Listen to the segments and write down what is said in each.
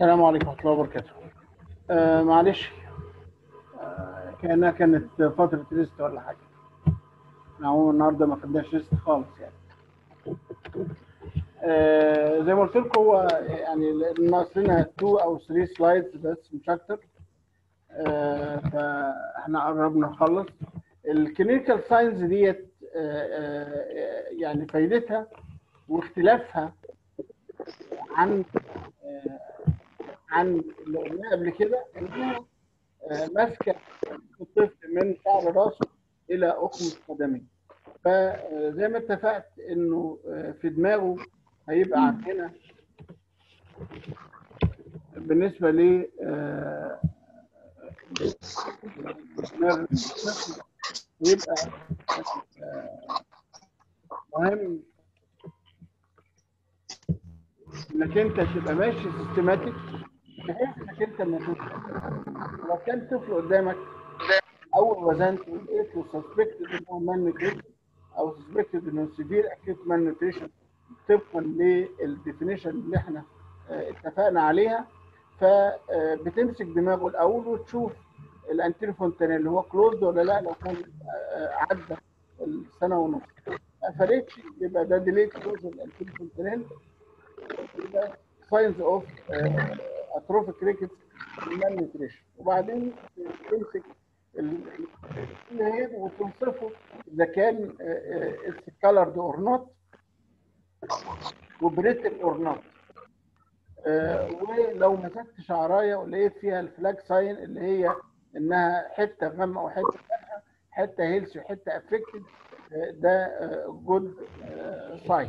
السلام عليكم ورحمة الله وبركاته. آه معلش آه كأنها كانت فترة ريست ولا حاجة. احنا عموما النهارده ما خدناش ريست خالص يعني. آه زي ما قلت لكم هو يعني ناقص لنا 2 او 3 سلايدز بس مش اكتر. آه فاحنا قربنا نخلص. الكلينيكال ساينز ديت آه آه يعني فايدتها واختلافها عن آه عن اللي قلناه قبل كده انها آه، ماسكه الطفل من شعر راسه الى اخمص قدميه فزي ما اتفقت انه آه، في دماغه هيبقى عندنا بالنسبه ل آه، دماغ الطفل يبقى آه، مهم انك انت تبقى ماشي سيستماتيك بحيث انك انت ما تنسى. لو كان طفل قدامك اول وزنته لقيت له سسبكتد ان هو مان نيوتريشن او سسبكتد انه سيفير اكيوت مان نيوتريشن طبقا للديفينيشن اللي احنا آه، اتفقنا عليها فبتمسك دماغه الاول وتشوف الانتيرو فونتانيل اللي هو كلوزد ولا لا لو كان آه، عدى السنه ونص ما قفلتش يبقى ده ديليت كلوز الانتيرو فونتانيل يبقى ساينز اوف اتروفيك ريكتس مان نيوتريشن وبعدين تمسك الهيد وتوصفه اذا كان اتس كالرد اور نوت وبريتل اور نوت ولو مسكت شعرايه ولقيت فيها الفلاج ساين اللي هي انها حته غامقه وحته فاتحه حته هيلثي وحته افكتد ده جود ساين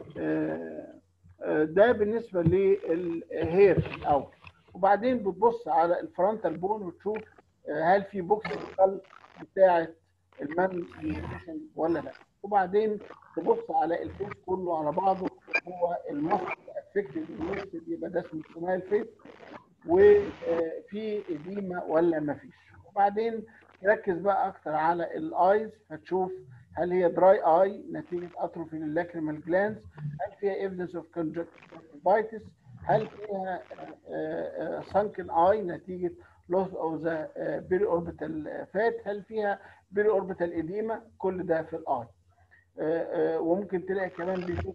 ده بالنسبه للهير الاول وبعدين بتبص على الفرونتال بون وتشوف آه، هل في بوكس القلب بتاعه المان نيوتريشن ولا لا وبعدين تبص على الفيس كله على بعضه هو المصل افكتد يبقى ده اسمه سمايل فيس وفي اديمه ولا ما فيش وبعدين تركز بقى اكتر على الايز فتشوف هل هي دراي اي نتيجه اتروفي للاكريمال جلاندز هل فيها ايفيدنس اوف conjunctivitis هل فيها سانكن اي نتيجه لوس او ذا بيري اوربيتال فات هل فيها بيري اوربيتال اديما كل ده في الاي وممكن تلاقي كمان بيشوف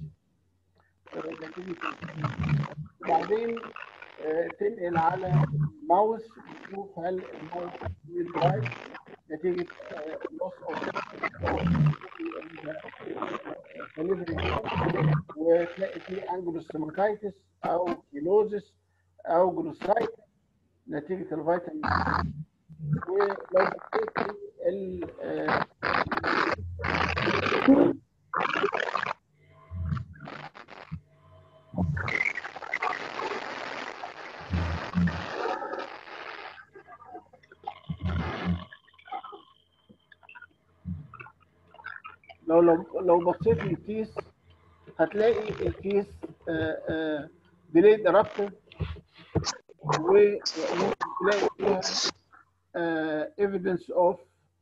نتيجه وبعدين آه، تنقل على الماوس تشوف هل الماوس درايف نتيجه لوس وتلاقي فيه انجلوستوماتيتس او كيلوزس او جلوسايت نتيجه الفيتامين ولو بصيت في ال آه، لو لو لو بصيت للكيس هتلاقي الكيس ديليد ارابتر وممكن تلاقي فيها ايفيدنس اوف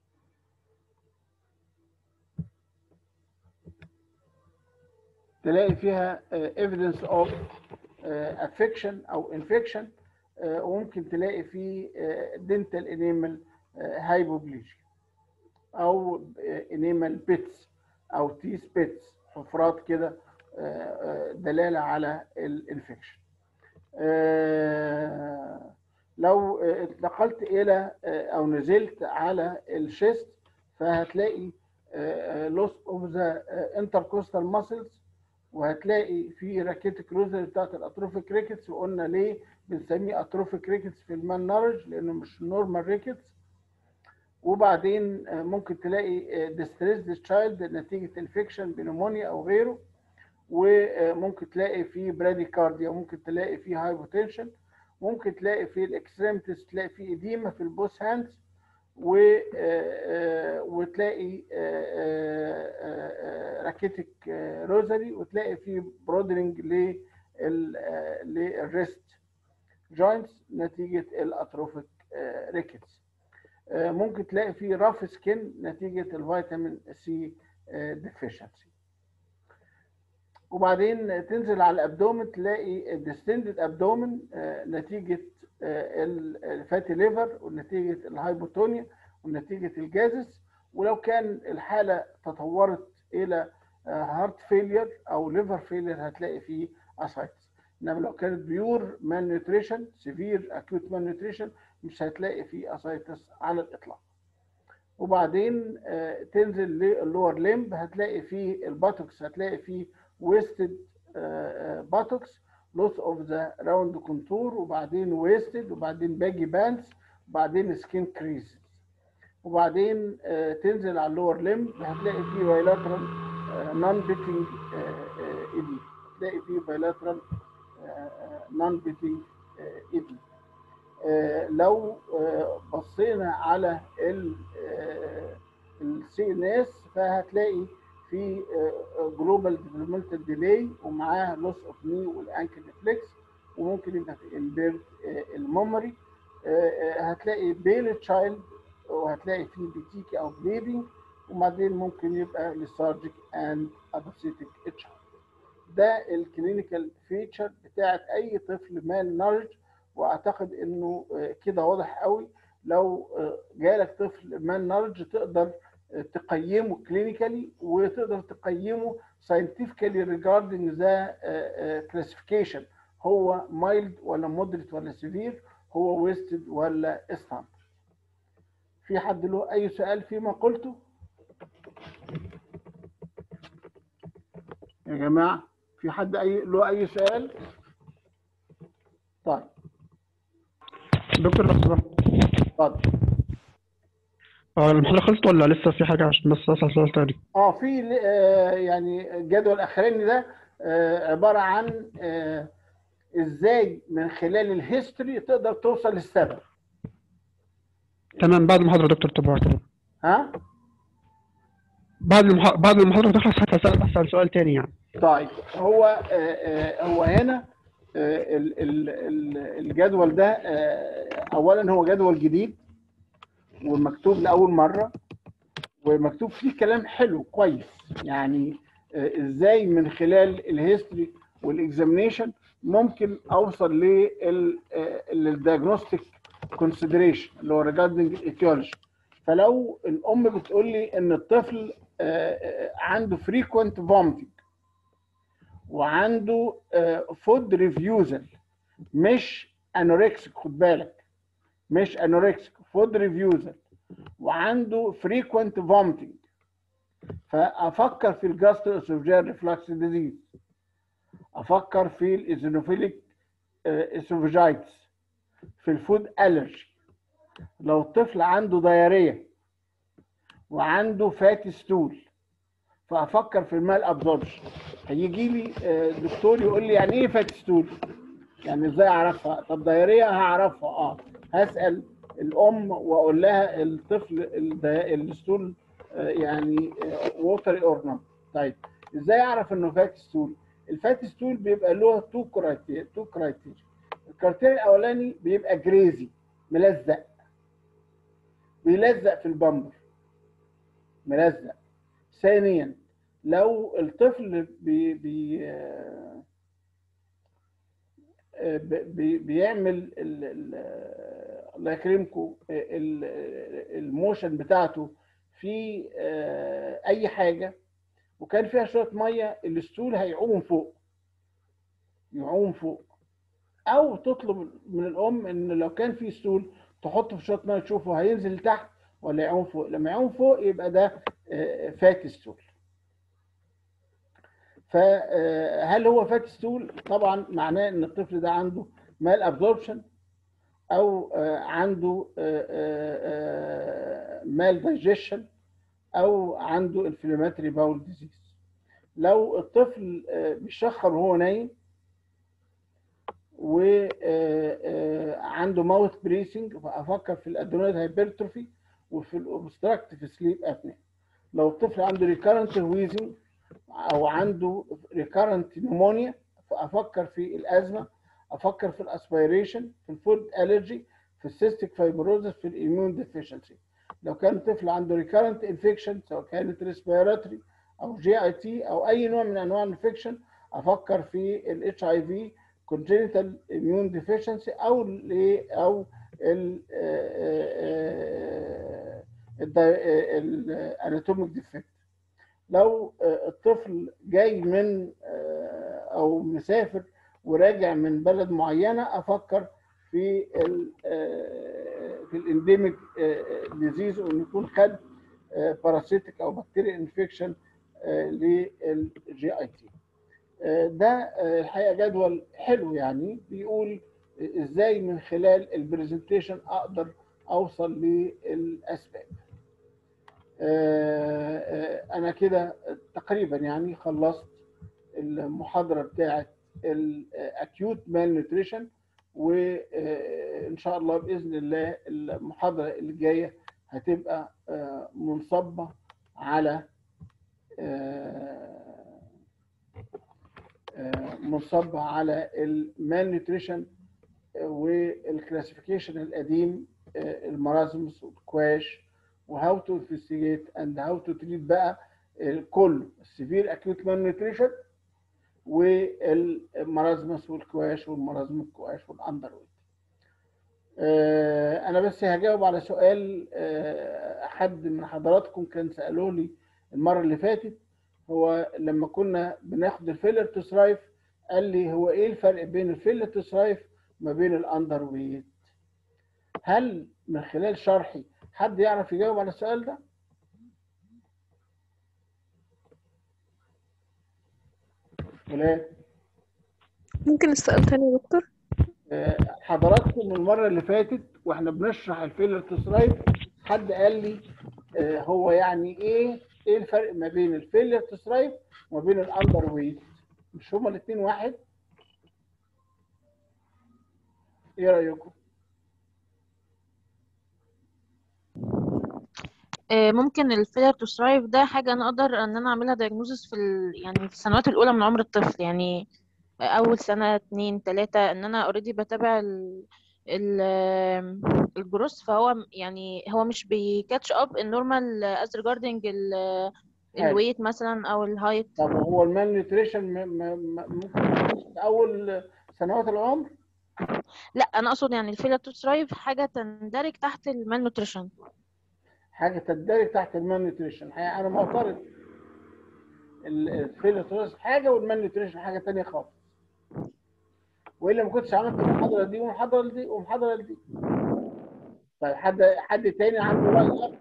تلاقي فيها ايفيدنس اوف افكشن او انفكشن وممكن تلاقي فيه دنتال انيمال هايبوبليجيا او انيمال بيتس او تيس بيتس حفرات كده آه، آه، دلاله على الانفكشن آه، لو آه، انتقلت الى آه، او نزلت على الشيست فهتلاقي لوس اوف ذا انتركوستال ماسلز وهتلاقي في راكيتك روزر بتاعت الاتروفيك ريكتس وقلنا ليه بنسميه اتروفيك ريكتس في المان نارج لانه مش نورمال ريكتس وبعدين آه، ممكن تلاقي ديستريس تشايلد نتيجه انفكشن بنمونيا او غيره وممكن تلاقي في براديكارديا ممكن تلاقي في هايبوتنشن ممكن تلاقي في الاكستريمتس تلاقي في اديما في البوس هاندز و آه، آه، وتلاقي راكيتك روزري وتلاقي في برودرنج للريست جوينتس نتيجه الاتروفيك ريكتس ممكن تلاقي في راف سكين نتيجه الفيتامين سي ديفيشنسي وبعدين تنزل على الابدومن تلاقي الديستندد ابدومن نتيجه الفاتي ليفر ونتيجه الهايبوتونيا ونتيجه الجازس ولو كان الحاله تطورت الى هارت فيلير او ليفر فيلير هتلاقي فيه اسايتس انما لو كانت بيور مان نيوتريشن سيفير اكيوت مان نيوتريشن مش هتلاقي فيه اسايتس على الاطلاق وبعدين تنزل للور ليمب هتلاقي فيه الباتوكس هتلاقي فيه ويستد باتوكس لوس اوف ذا راوند كونتور وبعدين ويستد وبعدين باجي بانس وبعدين سكين كريز وبعدين تنزل على اللور ليمب هتلاقي فيه بايلاترال نون بيتنج ايدي هتلاقي فيه بايلاترال نون بيتنج ايدي لو بصينا على السي ان اس فهتلاقي في جلوبال ديفلوبمنتال ديلي ومعاه لوس اوف ني والانكل ريفلكس وممكن يبقى في امبيرد الميموري هتلاقي بيل تشايلد وهتلاقي فيه بيتيكي او بليدنج وبعدين ممكن يبقى ليثارجيك اند اباسيتيك تشايلد ده الكلينيكال فيتشر بتاعت اي طفل مال نارج واعتقد انه كده واضح قوي لو جالك طفل مان نارج تقدر تقيمه كلينيكالي وتقدر تقيمه ساينتفكالي ريجاردنج ذا كلاسيفيكيشن هو مايلد ولا مودريت ولا سيفير هو ويستد ولا ستاندرد في حد له اي سؤال فيما قلته يا جماعه في حد اي له اي سؤال طيب دكتور لو سمحت اتفضل اه المحاضرة خلصت ولا لسه في حاجة عشان بس أسأل سؤال تاني اه في آه يعني الجدول الاخراني ده آه عباره عن آه ازاي من خلال الهيستوري تقدر توصل للسبب تمام بعد المحاضرة يا دكتور تبقى تمام ها بعد المح... بعد المحاضرة تخلص هسأل أسأل سؤال تاني يعني طيب هو آه آه هو هنا آه ال- ال- ال- الجدول ده آه اولا هو جدول جديد ومكتوب لاول مره ومكتوب فيه كلام حلو كويس يعني آه، ازاي من خلال الهيستوري والاكزامينيشن ممكن اوصل للدياجنوستيك كونسيدريشن اللي هو ريجاردنج الايتيولوجي فلو الام بتقول لي ان الطفل آه، آه، عنده فريكوينت فومتنج وعنده فود ريفيوزل مش انوركسيك خد بالك مش انوركسيك فود ريفيوزل وعنده فريكوينت فومتنج فافكر في الجاستروسوفجيال ريفلكس ديزيز افكر في الايزونوفيليك اسوفجايتس في الفود الرجي لو الطفل عنده دياريه وعنده فاتي ستول فافكر في المال ابزوربشن هيجي لي آه، دكتور يقول لي يعني ايه فاتي ستول يعني ازاي اعرفها طب دايريه هعرفها اه هسال الام واقول لها الطفل الدي- الستول آه، يعني ووتري اور نوت طيب ازاي اعرف انه فات ستول الفات ستول بيبقى له تو كرايتيريا تو كرايتيريا الكرايتيريا الاولاني بيبقى جريزي ملزق بيلزق في البمبر ملزق ثانيا لو الطفل بي بي آه، آه، بي- بيعمل ال- ال- الله يكرمكم ال- الموشن بتاعته في آه، اي حاجه وكان فيها شويه ميه الستول هيعوم فوق يعوم فوق او تطلب من الام ان لو كان في ستول تحطه في شويه ميه تشوفه هينزل تحت ولا يعوم فوق لما يعوم فوق يبقى ده آه، فات ستول فهل هو فات ستول طبعا معناه ان الطفل ده عنده مال ابزوربشن او آه، عنده مال دايجيشن او عنده انفلاماتري باول ديزيز لو الطفل آه، بيشخر وهو نايم وعنده ماوث بريسنج فافكر في الادونويد هايبرتروفي وفي الاوبستراكتيف سليب ابنيا لو الطفل عنده ريكارنت ويزنج او عنده ريكارنت نمونيا فافكر في الازمه افكر في الاسبيريشن في الفود الرجي في السيستيك فايبروزس في الاميون ديفيشنسي لو كان طفل عنده ريكارنت انفكشن سواء كانت ريسبيراتوري او جي اي تي او اي نوع من انواع الانفكشن افكر في الاتش اي في congenital immune deficiency او ال او ال الاناتوميك ديفكت لو الطفل جاي من او مسافر وراجع من بلد معينه افكر في ال في الانديميك ديزيز وان يكون خد باراسيتيك او بكتيريا انفكشن للجي اي تي ده الحقيقه جدول حلو يعني بيقول ازاي من خلال البرزنتيشن اقدر اوصل للاسباب انا كده تقريبا يعني خلصت المحاضره بتاعه الاكيوت مال نيوتريشن وان شاء الله باذن الله المحاضره اللي جايه هتبقى منصبه على منصبه على المال نيوتريشن والكلاسيفيكيشن القديم المرازمس والكواش وهاو تو انفستيجيت اند هاو تو تريت بقى كله السيفير اكيوت مال نيوتريشن والمرازمس والكواش والمرازم الكواش والاندر ويت انا بس هجاوب على سؤال حد من حضراتكم كان سالوه لي المره اللي فاتت هو لما كنا بناخد الفيلر تو ثرايف قال لي هو ايه الفرق بين الفيلر تو ثرايف ما بين الاندر ويت هل من خلال شرحي حد يعرف يجاوب على السؤال ده ولا ممكن السؤال تاني يا دكتور حضراتكم المره اللي فاتت واحنا بنشرح الفيلر تو ثرايف حد قال لي هو يعني ايه ايه الفرق ما بين الفيلر تو ثرايف وما بين الاندر ويت مش هما الاثنين واحد ايه رايكم ممكن الفيلر تو ثرايف ده حاجه انا اقدر ان انا اعملها دايجنوزس في ال... يعني في السنوات الاولى من عمر الطفل يعني اول سنه اتنين تلاته ان انا اوريدي بتابع ال... ال... الجروس فهو يعني هو مش بيكاتش اب النورمال از ريجاردنج الويت مثلا او الهايت طب هو المال نيوتريشن ممكن في اول سنوات العمر لا انا اقصد يعني الفيلر تو ثرايف حاجه تندرج تحت المال نيوتريشن حاجه تندرج تحت المال نيوتريشن انا معترض الفيلر تو ثرايف حاجه والمال نيوتريشن حاجه ثانيه خالص والا ما كنتش عملت المحاضره دي والمحاضره دي والمحاضره دي طيب حد حد تاني عنده راي اخر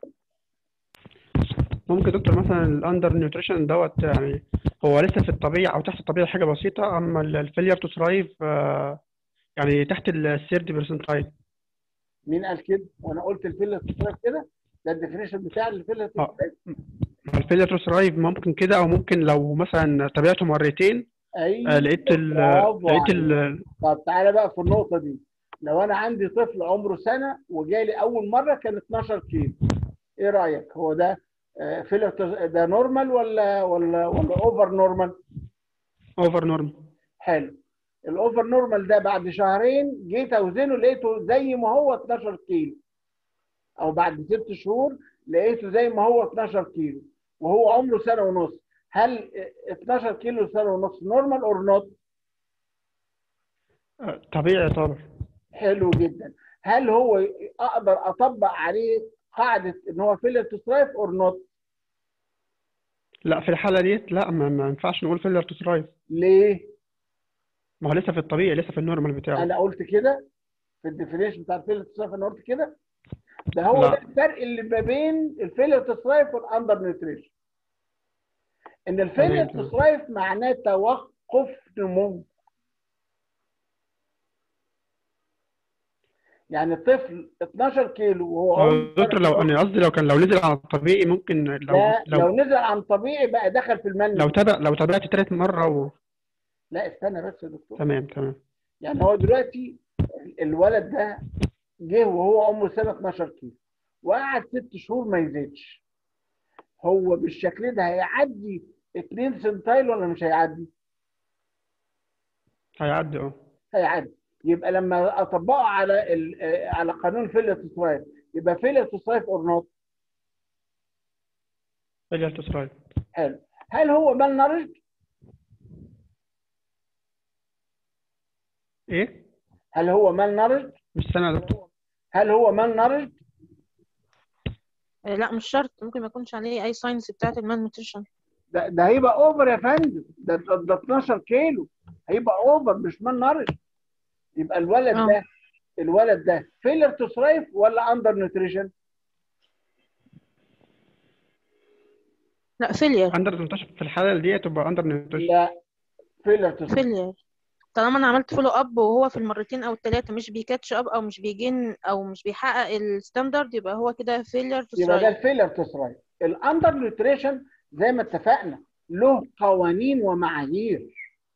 ممكن دكتور مثلا الاندر نيوتريشن دوت يعني هو لسه في الطبيعي او تحت الطبيعي حاجه بسيطه اما الفيلير تو ثرايف يعني تحت الثيرد برسنتايل مين قال كده؟ وانا قلت الفيلر تو ثرايف كده؟ ده الديفينيشن بتاع الفيلر تو ثرايف الفيلير تو ثرايف ممكن كده او ممكن لو مثلا تابعته مرتين ايوه لقيت ال لقيت ال طب تعالى بقى في النقطه دي لو انا عندي طفل عمره سنه وجالي اول مره كان 12 كيلو ايه رايك هو ده فيلر ده نورمال ولا ولا ولا اوفر نورمال اوفر نورمال حلو الاوفر نورمال ده بعد شهرين جيت اوزنه لقيته زي ما هو 12 كيلو او بعد ست شهور لقيته زي ما هو 12 كيلو وهو عمره سنه ونص هل 12 كيلو سنه ونص نورمال اور نوت؟ طبيعي طبعا حلو جدا هل هو اقدر اطبق عليه قاعده ان هو فيلر تو ثرايف اور نوت؟ لا في الحاله ديت لا ما, ما ينفعش نقول فيلر تو ثرايف ليه؟ ما هو لسه في الطبيعي لسه في النورمال بتاعه انا قلت كده في الديفينيشن بتاع الفيلر تو ثرايف انا قلت كده ده هو لا. ده الفرق اللي ما بين الفيلر تو ثرايف والاندر نيوتريشن ان الفيلر تو ثرايف معناه توقف نمو يعني الطفل 12 كيلو وهو عمره دكتور لو انا قصدي لو كان لو نزل على الطبيعي ممكن لو لا لو لو نزل عن طبيعي بقى دخل في المني لو تابع لو تابعت تالت مره و... لا استنى بس يا دكتور تمام تمام يعني هو دلوقتي الولد ده جه وهو عمره سنه 12 كيلو وقعد ست شهور ما يزيدش هو بالشكل ده هيعدي 2 سنتايل ولا مش هيعدي؟ هيعدي اه هيعدي يبقى لما اطبقه على ال- آه، على قانون فيلر تو ثرايف يبقى فيلر تو ثرايف اور نوت فيلر تو ثرايف حلو هل هو مال نارج؟ ايه هل هو مال نارج مش سامع يا دكتور هل هو مال نارج آه، لا مش شرط ممكن ما يكونش عليه اي ساينس بتاعت المان نيوتريشن ده, ده هيبقى اوفر يا فندم ده ده 12 كيلو هيبقى اوفر مش مال نارج يبقى الولد آه. ده الولد ده فيلر تو ثرايف ولا اندر نيوتريشن لا فيلير اندر 18 في الحاله دي تبقى اندر نيوتريشن لا فيلر تو ثرايف فيلير طالما انا عملت فولو اب وهو في المرتين او الثلاثه مش بيكاتش اب او مش بيجين او مش بيحقق الستاندرد يبقى هو كده فيلير تو يبقى ده ثرايف الفيلر تو ثرايف الاندر نيوتريشن زي ما اتفقنا له قوانين ومعايير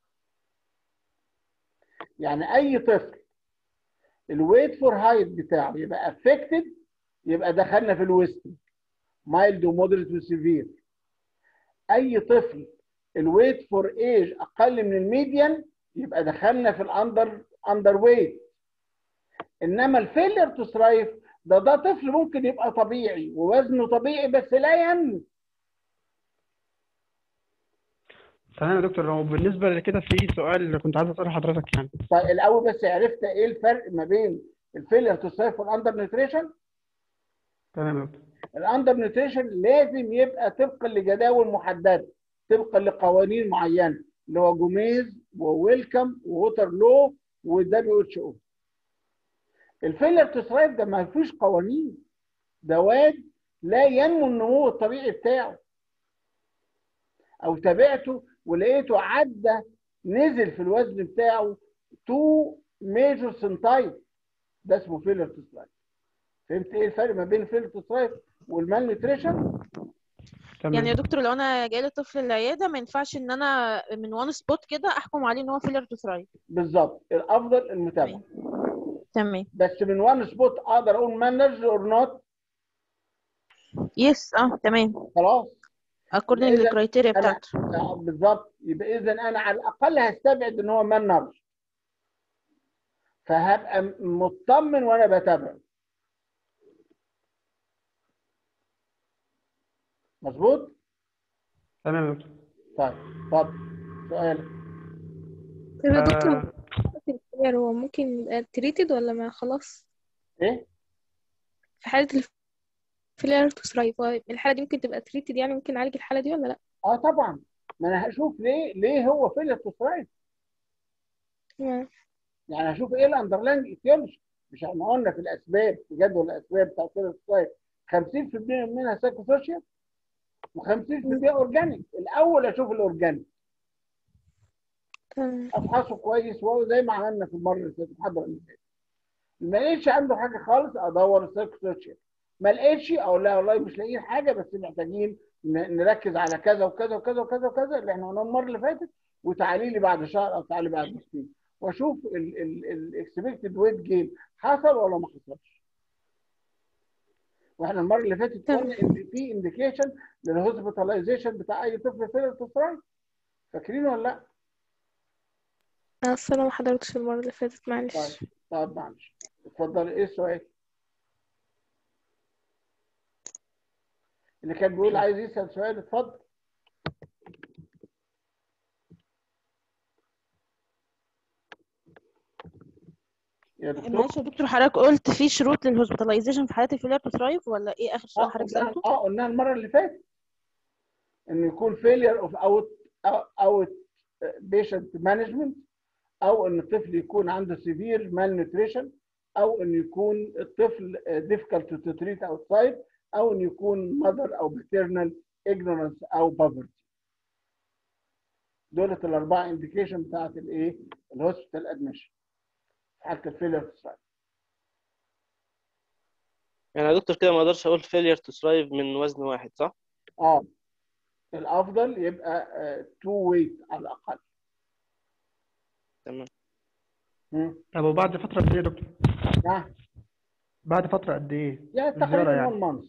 يعني اي طفل الويت فور هايت بتاعه يبقى افكتد يبقى دخلنا في الويستنج مايلد ومودريت وسيفير اي طفل الويت فور ايج اقل من الميديان يبقى دخلنا في الاندر اندر ويت انما الفيلر تو ثرايف ده ده طفل ممكن يبقى طبيعي ووزنه طبيعي بس لا ينمو تمام يا دكتور هو بالنسبه لكده في سؤال كنت عايز اساله حضرتك يعني طيب الاول بس عرفت ايه الفرق ما بين الفيلر تو ثرايف والاندر نيوتريشن تمام يا دكتور الاندر نيوتريشن لازم يبقى طبقا لجداول محدده طبقا لقوانين معينه اللي هو جوميز وويلكم ووتر لو والدبليو اتش او الفيلر تو ثرايف ده ما فيهوش قوانين ده واد لا ينمو النمو الطبيعي بتاعه او تابعته ولقيته عدى نزل في الوزن بتاعه 2 ميجور سنتايل ده اسمه فيلر تو ثرايف فهمت ايه الفرق ما بين الفيلر تو ثرايف والمال نيوتريشن تمام يعني يا دكتور لو انا جاي لي طفل العياده ما ينفعش ان انا من وان سبوت كده احكم عليه ان هو فيلر تو ثرايف بالظبط الافضل المتابعه تمام بس من وان سبوت اقدر اقول مانج اور نوت يس اه تمام خلاص according إذا للكرايتيريا أنا- بتاعته آه، بالظبط يبقى اذا انا على الاقل هستبعد ان هو مان نرج فهبقى م- مطمن وانا بتابعه مظبوط تمام يا دكتور طيب اتفضل سؤالك طيب يا دكتور آه، الفيلير هو ممكن يبقى تريتد ولا ما خلاص ايه في حالة الفيلير تو ثرايف هو الحالة دي ممكن تبقى تريتد يعني ممكن نعالج الحالة دي ولا لا؟ اه طبعا ما انا هشوف ليه ليه هو فيلر تو ثرايف مم. يعني هشوف ايه الاندرلاين ايتيولوجي مش احنا قلنا في الاسباب في جدول الاسباب بتاع فيلر تو ثرايف 50% منها سايكو سوشيال و50% اورجانيك الاول اشوف الاورجانيك تمام افحصه كويس وهو زي ما عملنا في المره اللي فاتت المحاضره اللي فاتت ما لقيتش عنده حاجه خالص ادور السايكو سوشيال ما لقيتش اقول لا والله مش لاقيين حاجه بس محتاجين ن- نركز على كذا وكذا وكذا وكذا وكذا اللي احنا قلناه المره اللي فاتت وتعالي لي بعد شهر او تعالي بعد اسبوعين واشوف الاكسبكتد ويت جين حصل ولا ما حصلش واحنا المره اللي فاتت تمام. قلنا ان في انديكيشن للهوسبيتاليزيشن بتاع اي طفل فيلر تو ثرايف فاكرين ولا لا؟ أنا أصل ما حضرتش المرة اللي فاتت معلش طيب طب معلش اتفضل ايه السؤال؟ اللي كان بيقول عايز يسأل سؤال اتفضل يا دكتور معلش يا دكتور حضرتك قلت في شروط للهوسبيتاليزيشن في حالات الفيلر تو ثرايف ولا ايه اخر سؤال اه حضرتك قلناها سالته؟ اه قلناها المره اللي فاتت انه يكون failure of out out patient management او ان الطفل يكون عنده severe malnutrition او ان يكون الطفل difficult to treat outside او ان يكون mother او paternal ignorance او poverty دولت الاربعه انديكيشن بتاعت الايه الهوسبيتال ادميشن في حاله الفيلر يعني يا دكتور كده ما اقدرش اقول failure to thrive من وزن واحد صح؟ اه الافضل يبقى تو ويت على الاقل تمام مم. طب وبعد فتره قد ايه يا دكتور؟ نعم بعد فتره قد ايه؟ يعني الزيارة تقريبا يعني. 1 مانث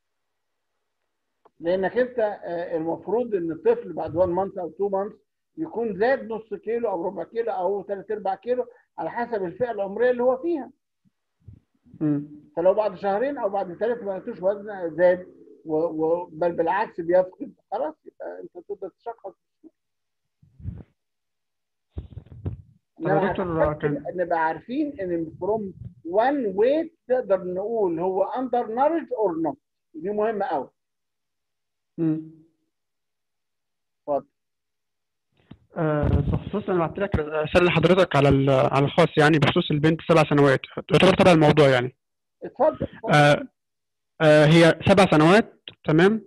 لانك انت آه، المفروض ان الطفل بعد 1 مانث او 2 مانث يكون زاد نص كيلو او ربع كيلو او ثلاث ارباع كيلو على حسب الفئه العمريه اللي هو فيها مم. فلو بعد شهرين او بعد ثلاث ما لقيتوش وزن زاد و... و... بل بالعكس بيفقد خلاص يبقى انت تقدر تشخص طب يا دكتور هتحتاج كان نبقى عارفين ان فروم وان ويت تقدر نقول هو اندر نارج اور نوت دي مهمه قوي مم. اتفضل آه، بخصوص انا بعت لك رساله لحضرتك على ال- على الخاص يعني بخصوص البنت سبع سنوات تعتبر تبع الموضوع يعني اتفضل اتفضل. آه، آه، هي سبع سنوات تمام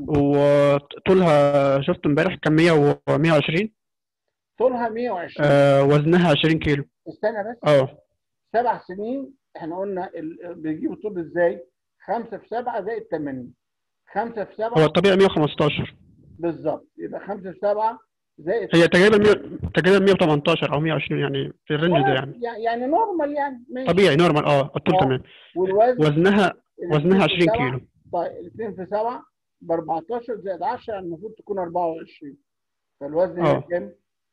وطولها شفت امبارح كان 100 و 120 طولها 120 آه، وزنها 20 كيلو استنى بس اه سبع سنين احنا قلنا ال- بيجيبوا طول ازاي؟ خمسة في سبعة زائد 80 خمسة في هو سبعة الطبيعي 115 بالظبط يبقى خمسة في سبعة زائد هي تقريبا 100 تقريبا 118 او 120 يعني في الرينج ده يعني يعني يعني نورمال يعني ماشي طبيعي نورمال اه الطول آه. تمام والوزن وزنها وزنها 20 2 كيلو طيب 2 في 7 ب 14 زائد 10 يعني المفروض تكون 24 فالوزن هنا اه. كام؟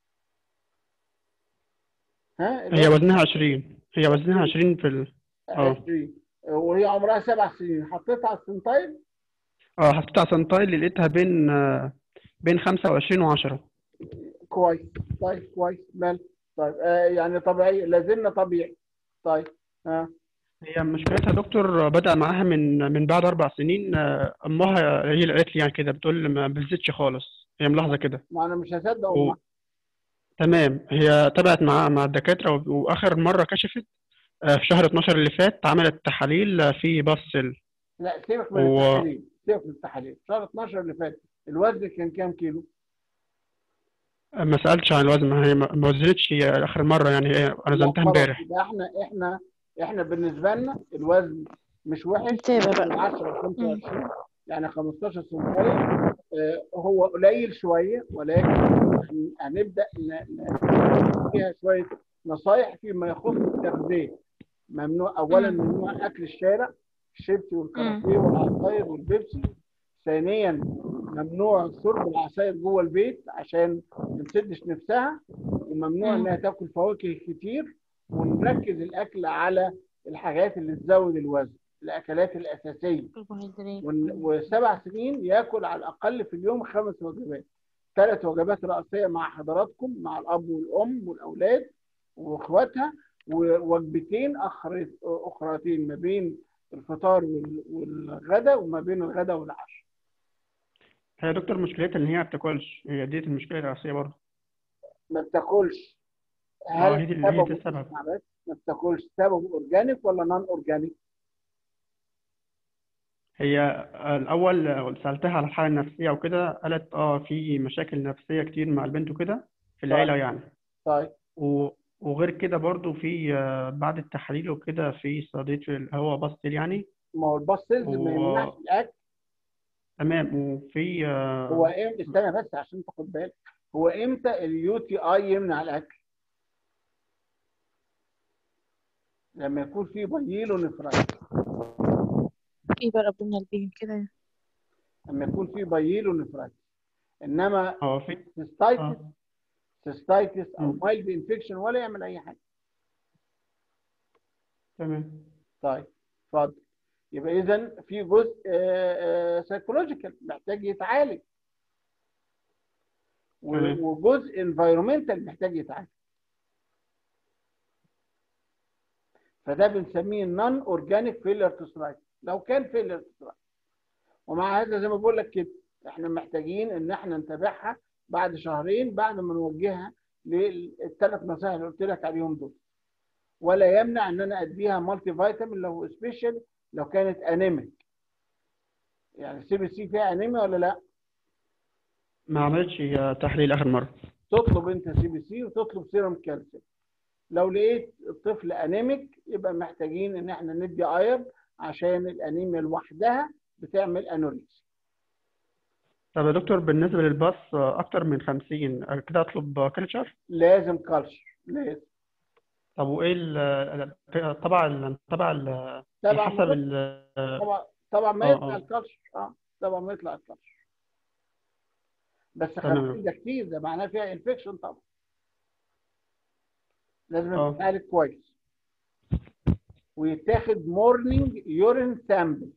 ها هي وزنها 20 هي وزنها 20 في ال... اه. 20 وهي عمرها سبع سنين حطيتها على السنتايل اه حطيتها على سنتايل لقيتها بين آه، بين 25 و10 كويس طيب كويس مال طيب آه يعني طبيعي لازلنا طبيعي طيب ها هي مشكلتها يا دكتور بدأ معاها من من بعد أربع سنين آه، أمها هي اللي قالت لي يعني كده بتقول ما بتزيدش خالص هي ملاحظة كده ما انا مش هصدق و- امها تمام هي تابعت مع مع الدكاترة و- وآخر مرة كشفت آه، في شهر 12 اللي فات عملت تحاليل آه، في باسل لا سيبك من و- التحاليل سيبك من التحاليل شهر 12 اللي فات الوزن كان كام كيلو؟ آه، ما سألتش عن الوزن ما هي ما ما وزنتش هي آخر مرة يعني هي أنا لا وزنتها خلاص امبارح يبقى احنا احنا احنا بالنسبه لنا الوزن مش وحش نتابع من بقى 10 ل 25 يعني 15 سنتيمتر آه، هو قليل شويه ولكن هن- هنبدا ن- ن- فيها شويه نصايح فيما يخص التغذيه ممنوع اولا مم. ممنوع اكل الشارع الشيبسي والكاراتيه والعصاير والبيبسي ثانيا ممنوع شرب العصاير جوه البيت عشان ما تسدش نفسها وممنوع مم. انها تاكل فواكه كتير ونركز الاكل على الحاجات اللي تزود الوزن الاكلات الاساسيه كربوهيدرات ون- وسبع سنين ياكل على الاقل في اليوم خمس وجبات ثلاث وجبات رئيسيه مع حضراتكم مع الاب والام والاولاد واخواتها ووجبتين اخر اخرتين ما بين الفطار وال- والغداء وما بين الغداء والعشاء هي يا دكتور مشكلتها إن هي ما بتاكلش هي دي المشكلة الرئيسية برضه ما بتاكلش اه هي دي هي دي سببه السبب اسمع بس، ما بتاكلش سببه اورجانيك ولا نون اورجانيك هي آه، الأول آه، سألتها على الحالة النفسية وكده قالت اه في مشاكل نفسية كتير مع البنت وكده في العيلة يعني طيب و- وغير كده برضو في آه، بعد التحاليل وكده في صديق اللي هو باسل يعني ما هو الباص سيلز ما و- يمنعش الاكل تمام وفي آه، هو ايه استنى بس عشان تاخد بالك هو امتى اليو تي اي يمنع الاكل؟ لما يكون في بييلو نفرايت ايه بقى ربنا البين كده لما يكون في بييلو نفرايت انما اه في سيستايتس اه سيستايتس او مم. مايلد انفكشن ولا يعمل اي حاجه تمام طيب اتفضل يبقى اذا في جزء سايكولوجيكال محتاج يتعالج و- تمام. وجزء انفايرمنتال محتاج يتعالج فده بنسميه نون اورجانيك فيلر تو ثرايف لو كان فيلر تو ثرايف ومع هذا زي ما بقول لك كده احنا محتاجين ان احنا نتابعها بعد شهرين بعد ما نوجهها للثلاث نصائح اللي قلت لك عليهم دول ولا يمنع ان انا اديها مالتي فيتامين لو سبيشال لو كانت انيميك يعني السي بي سي فيها انيميا ولا لا ما عملتش آه، تحليل آخر مرة تطلب انت سي بي سي وتطلب سيروم كالسيوم لو لقيت الطفل انيميك يبقى محتاجين ان احنا ندي اير عشان الانيميا لوحدها بتعمل انوركسيا طب يا دكتور بالنسبة للباص آه، أكتر من 50 آه، كده أطلب كلتشر لازم كالشر لازم طب وإيه ال- ال- تبع ال- تبع ال- طبعا حسب ال- طبعا طبعا ما اه، يطلع اه. الكالشر اه طبعا ما يطلع الكالشر بس تمام. 50 ده كتير ده معناه فيها انفكشن طبعا لازم اه. يتعالج كويس ويتاخد مورنينج يورين سامبل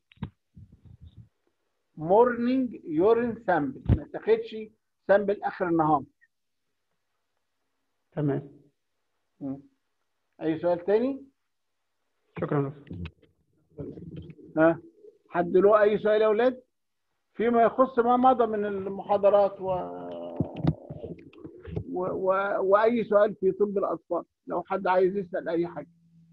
مورنينج يورين سامبل ما يتاخدش سامبل اخر النهار تمام مم. اي سؤال تاني شكرا يا دكتور ها حد له اي سؤال يا اولاد فيما يخص ما مضى من المحاضرات و... و... و... واي سؤال في طب الاطفال لو حد عايز يسال اي حاجه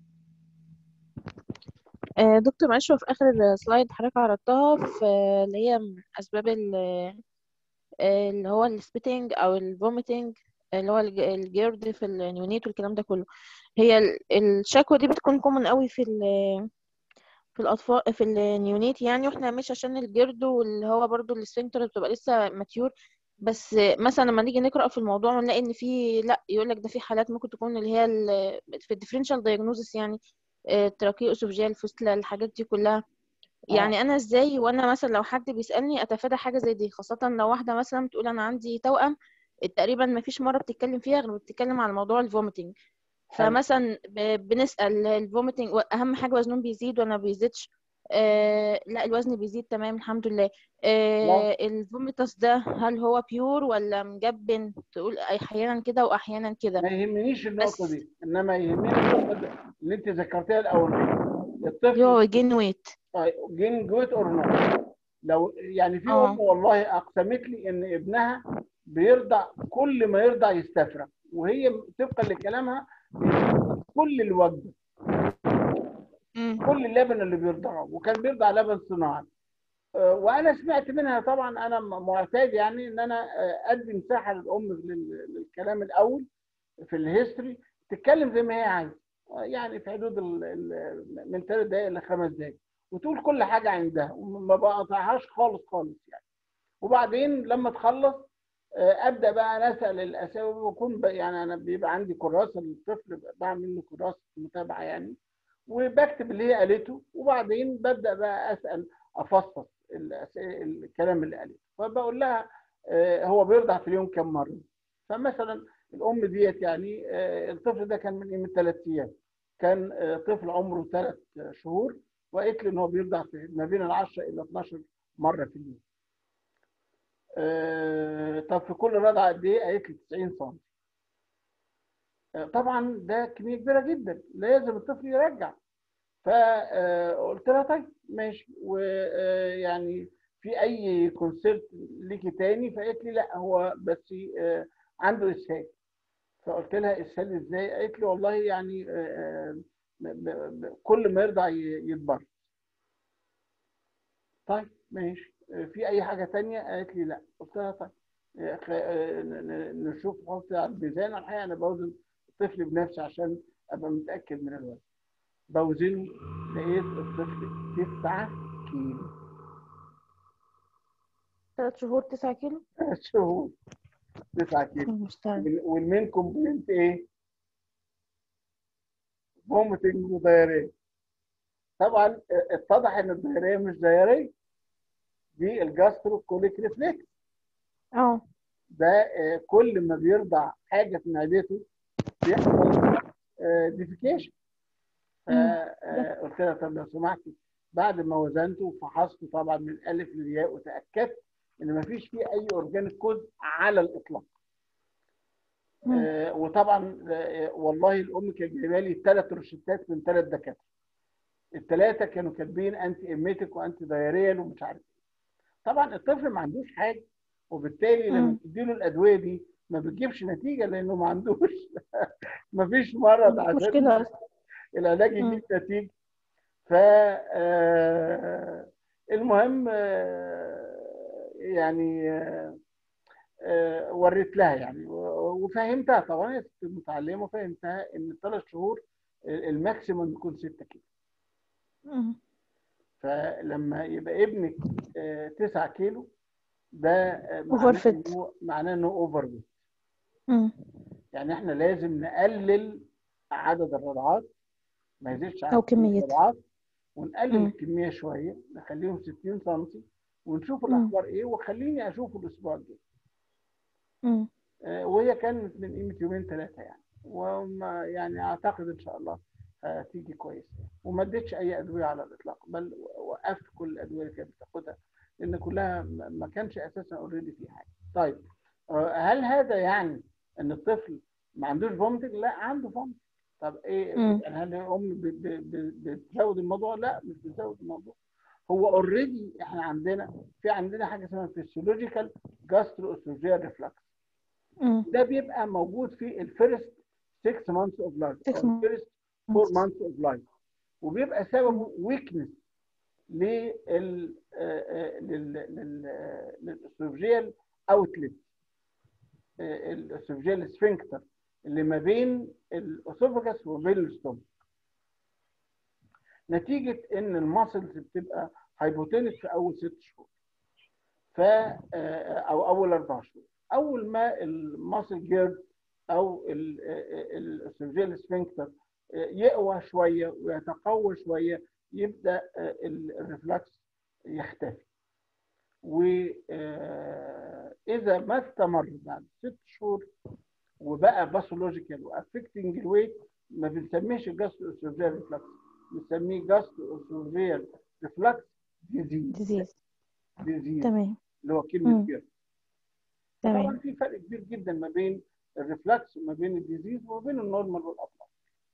آه، دكتور معلش هو في آخر سلايد حضرتك عرضتها في اللي هي من أسباب ال- آه، اللي هو السبيتنج أو الفوميتنج اللي هو الج- الجيرد في النيونيت والكلام ده كله هي ال- الشكوى دي بتكون كومن قوي في ال في الأطفال في النيونيت يعني واحنا مش عشان الجرد واللي هو برضو السفنكتر بتبقى لسه ماتيور بس مثلا لما نيجي نقرأ في الموضوع ونلاقي ان في لا يقول لك ده في حالات ممكن تكون اللي هي ال- في الديفرنشال دايجنوزس يعني تراكيو اسوفجيال فستلة الحاجات دي كلها يعني انا ازاي وانا مثلا لو حد بيسألني اتفادى حاجة زي دي خاصة لو واحدة مثلا بتقول انا عندي توأم تقريبا ما فيش مرة بتتكلم فيها غير بتتكلم على موضوع الفوميتنج حلو. فمثلا ب- بنسأل الفوميتنج اهم حاجة وزنهم بيزيد ولا ما بيزيدش آه لا الوزن بيزيد تمام الحمد لله آه الفوميتاس ده هل هو بيور ولا مجبن تقول احيانا كده واحيانا كده ما يهمنيش النقطه بس- دي انما يهمني النقطه اللي انت ذكرتها الاولانيه اللي هو الطفل جين ويت جين جويت اور نوت لو يعني في آه. ام والله اقسمت لي ان ابنها بيرضع كل ما يرضع يستفرغ وهي طبقا لكلامها كل الوجبه كل اللبن اللي بيرضعه وكان بيرضع لبن صناعي آه، وانا سمعت منها طبعا انا م- معتاد يعني ان انا آه، ادي مساحه للام لل- للكلام الاول في الهيستوري تتكلم زي ما هي عايزه آه، يعني في حدود ال- ال- من ثلاث دقائق لخمس دقائق وتقول كل حاجه عندها وما بقطعهاش خالص خالص يعني وبعدين لما تخلص آه، ابدا بقى انا اسال الاسئله وبكون ب- يعني انا بيبقى عندي كراسه للطفل بعمل له كراسه متابعه يعني وبكتب اللي هي قالته وبعدين ببدا بقى اسال افصص الأس- الكلام اللي قالته فبقول لها آه، هو بيرضع في اليوم كم مره فمثلا الام ديت يعني آه، الطفل ده كان من قيمه ثلاث ايام كان آه، طفل عمره ثلاث شهور وقالت لي ان هو بيرضع في ما بين ال 10 الى 12 مره في اليوم آه، طب في كل رضعه قد ايه؟ قالت لي 90 سم طبعا ده كميه كبيره جدا لازم الطفل يرجع فقلت لها طيب ماشي ويعني في اي كونسيرت ليكي تاني فقالت لي لا هو بس آه، عنده اسهال فقلت لها اسهال ازاي قالت لي والله يعني آه، ب- ب- كل ما يرضع ي- يتبر طيب ماشي آه، في اي حاجه تانية قالت لي لا قلت لها طيب آه، خ- آه، ن- ن- نشوف حط على الميزان الحقيقه انا بوزن الطفل بنفسي عشان ابقى متاكد من الوزن بوزنه لقيت الطفل 9 كيلو ثلاث شهور تسعة كيلو ثلاث شهور 9 كيلو المستعان وال- والمين كومبلينت ايه؟ فوميتنج ودايريه طبعا اه، اتضح ان الدايريه مش دايريه دي الجاسترو كوليك ريفلكس اه ده اه، كل ما بيرضع حاجه في معدته بيحصل ديفيكيشن فقلت لها طب لو سمحتي بعد ما وزنته وفحصته طبعا من الالف للياء وتاكدت ان ما فيش فيه اي اورجانيك كود على الاطلاق مم. آه، وطبعا آه، والله الام كانت جايبه لي ثلاث روشتات من ثلاث دكاتره الثلاثه كانوا كاتبين انتي ايميتك وانتي دايريال ومش عارف ايه طبعا الطفل ما عندوش حاجه وبالتالي لما مم. تديله الادويه دي ما بتجيبش نتيجه لانه ما عندوش ما فيش مرض عشان مشكلة أصلا العلاج مم. يجيب نتيجه ف آه، المهم آه، يعني آه، آه، وريت لها يعني و- وفهمتها طبعا هي ست متعلمه وفهمتها ان الثلاث شهور الماكسيموم يكون 6 كيلو مم. فلما يبقى ابنك 9 كيلو ده آه، Over معناه fit. انه معناه انه اوفر ويت مم. يعني احنا لازم نقلل عدد الرضعات ما يزيدش عن أو 60 كمية. رضعات ونقلل مم. الكميه شويه نخليهم 60 سم ونشوف مم. الاخبار ايه وخليني اشوفه الاسبوع الجاي مم. آه، وهي كانت من قيمه يومين ثلاثه يعني وما يعني اعتقد ان شاء الله هتيجي كويس وما اديتش اي ادويه على الاطلاق بل وقفت كل الادويه اللي كانت بتاخدها لان كلها ما ما كانش اساسا اوريدي في حاجه. طيب آه، هل هذا يعني ان الطفل ما عندوش فومتنج لا عنده فومتنج طب ايه مم. يعني هل الام ب- ب- ب- بتزود الموضوع لا مش بتزود الموضوع هو اوريدي احنا عندنا في عندنا حاجه اسمها فيسيولوجيكال جاسترو اسوفيال ريفلكس مم. ده بيبقى موجود في الفيرست 6 مانثs اوف لايف Six او الفيرست 4 مانثs اوف لايف وبيبقى سببه ويكنس لل للاسوفجيال اوتلت الاسوفجيال سفنكتر اللي ما بين الاسوفجس وبين الاستومك نتيجه ان الماسلز بتبقى هايبوتونيك في اول ست شهور ف او اول اربع شهور اول ما الماسل جيرد او الاسوفجيال سفنكتر يقوى شويه ويتقوى شويه يبدا الريفلكس يختفي واذا ما استمر بعد ست شهور وبقى باثولوجيكال وافكتنج الويت ما بنسميهش جاسترو اسوفيال ريفلكس بنسميه جاسترو اسوفيال ريفلكس ديزيز ديزيز ديزيز تمام اللي هو كلمه مم. جيرد طبعا تمام في فرق كبير جدا ما بين الريفلكس وما بين الديزيز وما بين النورمال والاطلاق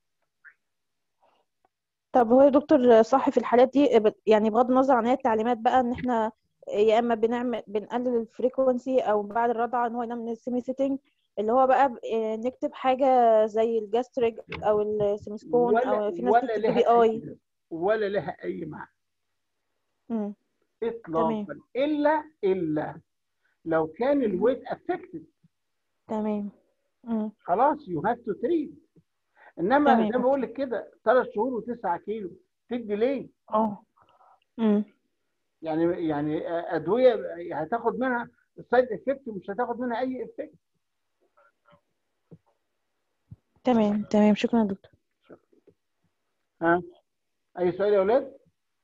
طب هو يا دكتور صح في الحالات دي ب- يعني بغض النظر عن هي التعليمات بقى ان احنا يا اما بنعمل بنقلل الفريكونسي او بعد الرضعه ان هو ينام من السيمي سيتنج اللي هو بقى ب- آه، نكتب حاجه زي الجاستريك او السيمسكون ولا او في ناس ولا بتكتب بي لها اي اي ولا لها اي معنى مم. اطلاقا الا الا لو كان الويت افكتد تمام مم. خلاص يو هاف تو تريد انما تمام. زي ما بقول لك كده ثلاث شهور و9 كيلو تدي ليه؟ اه مم. يعني يعني ادويه هتاخد منها السايد افكت ومش هتاخد منها اي افكت تمام تمام شكرا يا دكتور ها اي سؤال يا اولاد؟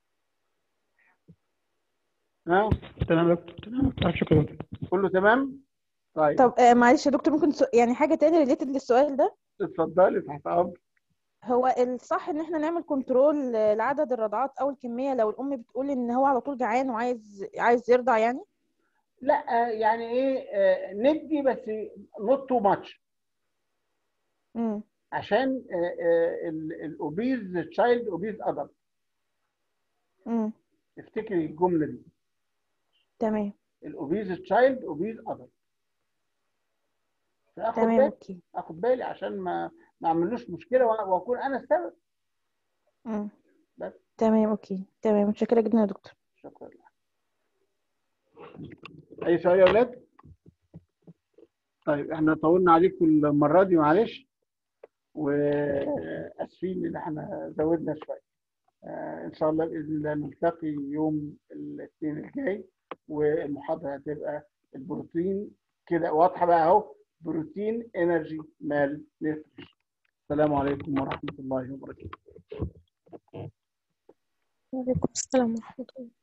ها تمام يا دكتور تمام طيب شكرا يا دكتور كله تمام؟ طيب طب آه، معلش يا دكتور ممكن سو... يعني حاجه تاني ريليتد للسؤال ده اتفضلي تحت امر هو الصح ان احنا نعمل كنترول لعدد الرضعات او الكميه لو الام بتقول ان هو على طول جعان وعايز عايز يرضع يعني لا يعني ايه آه، ندي بس نوت تو ماتش امم عشان الاوبيز تشايلد اوبيز ادلت امم افتكري الجمله دي تمام الاوبيز تشايلد اوبيز ادلت فاخد تمام بالي اوكي اخد بالي عشان ما ما اعملوش مشكله وأنا- واكون انا السبب امم بس. تمام اوكي تمام متشكره جدا يا دكتور شكرا لك اي سؤال يا اولاد طيب احنا طولنا عليكم المره دي معلش واسفين ان احنا زودنا شويه آه، ان شاء الله باذن الله نلتقي يوم الاثنين الجاي والمحاضره هتبقى البروتين كده واضحه بقى اهو بروتين انرجي مال نيوتريشن السلام عليكم ورحمه الله وبركاته وعليكم السلام ورحمة الله